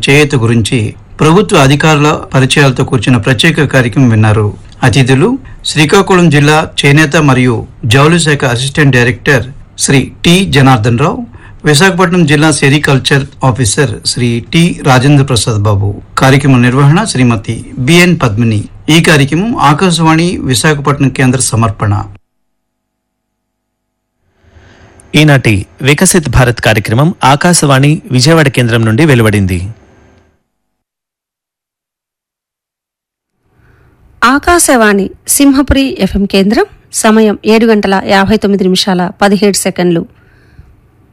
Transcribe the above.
చేయూత గురించి ప్రభుత్వ అధికారుల పరిచయాలతో కూర్చున్న ప్రత్యేక కార్యక్రమం విన్నారు అతిథులు శ్రీకాకుళం జిల్లా చేనేత మరియు జౌళి శాఖ assistant director Shri T Janardhan Rao Visakhapatnam జిల్లా sericulture officer Shri T Rajendra Prasad Babu కార్యక్రమ నిర్వహణ శ్రీమతి బిఎన్ పద్మిని ఈ కార్యక్రమం ఆకాశవాణి విశాఖపట్నం కేంద్ర సమర్పణ ఈనాటి వికసిత్ భారత్ కార్యక్రమం ఆకాశవాణి విజయవాడ కేంద్రం నుండి వెలువడింది ఆకాశవాణి సింహపురి ఎఫ్ఎం కేంద్రం సమయం ఏడు గంటల యాభై తొమ్మిది నిమిషాల పదిహేడు సెకండ్లు